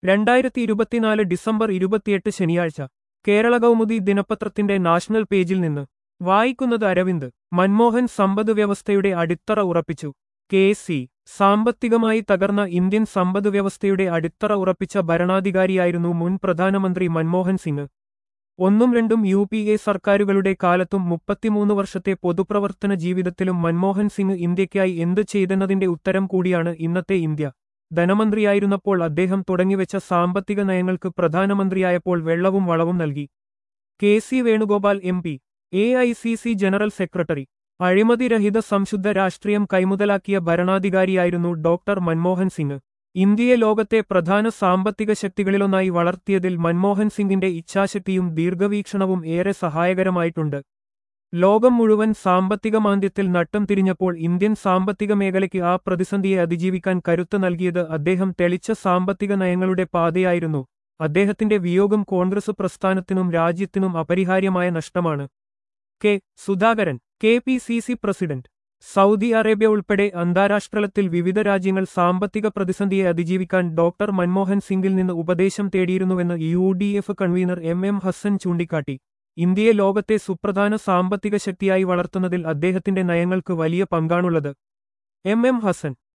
രണ്ടായിരത്തി ഇരുപത്തിനാല് ഡിസംബർ ഇരുപത്തിയെട്ട് ശനിയാഴ്ച കേരള കൗമുദി ദിനപത്രത്തിന്റെ നാഷണൽ പേജിൽ നിന്ന് വായിക്കുന്നത് അരവിന്ദ് മൻമോഹൻ സമ്പദ് വ്യവസ്ഥയുടെ അടിത്തറ ഉറപ്പിച്ചു കെ സി സാമ്പത്തികമായി തകർന്ന ഇന്ത്യൻ സമ്പദ് വ്യവസ്ഥയുടെ അടിത്തറ ഉറപ്പിച്ച ഭരണാധികാരിയായിരുന്നു മുൻ പ്രധാനമന്ത്രി മൻമോഹൻ സിംഗ് ഒന്നും രണ്ടും യു പി എ സർക്കാരുകളുടെ കാലത്തും മുപ്പത്തിമൂന്ന് വർഷത്തെ പൊതുപ്രവർത്തന ജീവിതത്തിലും മൻമോഹൻ സിംഗ് ഇന്ത്യയ്ക്കായി എന്ത് ചെയ്തെന്നതിന്റെ ഉത്തരം കൂടിയാണ് ഇന്നത്തെ ഇന്ത്യ ധനമന്ത്രിയായിരുന്നപ്പോൾ അദ്ദേഹം തുടങ്ങിവെച്ച സാമ്പത്തിക നയങ്ങൾക്ക് പ്രധാനമന്ത്രിയായപ്പോൾ വെള്ളവും വളവും നൽകി K C Venugopal M P A I C C general secretary അഴിമതിരഹിത സംശുദ്ധ രാഷ്ട്രീയം കൈമുതലാക്കിയ ഭരണാധികാരിയായിരുന്നു ഡോക്ടർ മൻമോഹൻ സിംഗ് ഇന്ത്യയെ ലോകത്തെ പ്രധാന സാമ്പത്തിക ശക്തികളിലൊന്നായി വളർത്തിയതിൽ മൻമോഹൻ സിംഗിന്റെ ഇച്ഛാശക്തിയും ദീർഘവീക്ഷണവും ഏറെ സഹായകരമായിട്ടുണ്ട് ലോകം മുഴുവൻ സാമ്പത്തിക മാന്ദ്യത്തിൽ നട്ടം തിരിഞ്ഞപ്പോൾ ഇന്ത്യൻ സാമ്പത്തിക മേഖലയ്ക്ക് ആ പ്രതിസന്ധിയെ അതിജീവിക്കാൻ കരുത്ത് നൽകിയത് അദ്ദേഹം തെളിച്ച സാമ്പത്തിക നയങ്ങളുടെ പാതയായിരുന്നു അദ്ദേഹത്തിന്റെ വിയോഗം കോൺഗ്രസ് പ്രസ്ഥാനത്തിനും രാജ്യത്തിനും അപരിഹാര്യമായ നഷ്ടമാണ് K Sudhakaran K P C C president Saudi Arabia ഉൾപ്പെടെ അന്താരാഷ്ട്രതലത്തിൽ വിവിധ രാജ്യങ്ങൾ സാമ്പത്തിക പ്രതിസന്ധിയെ അതിജീവിക്കാൻ ഡോക്ടർ മൻമോഹൻ സിംഗിൽ നിന്ന് ഉപദേശം തേടിയിരുന്നുവെന്ന് U D F convenor M M Hassan ചൂണ്ടിക്കാട്ടി ഇന്ത്യയെ ലോകത്തെ സുപ്രധാന സാമ്പത്തിക ശക്തിയായി വളർത്തുന്നതിൽ അദ്ദേഹത്തിന്റെ നയങ്ങൾക്ക് വലിയ പങ്കാണുള്ളത് എം എം ഹസൻ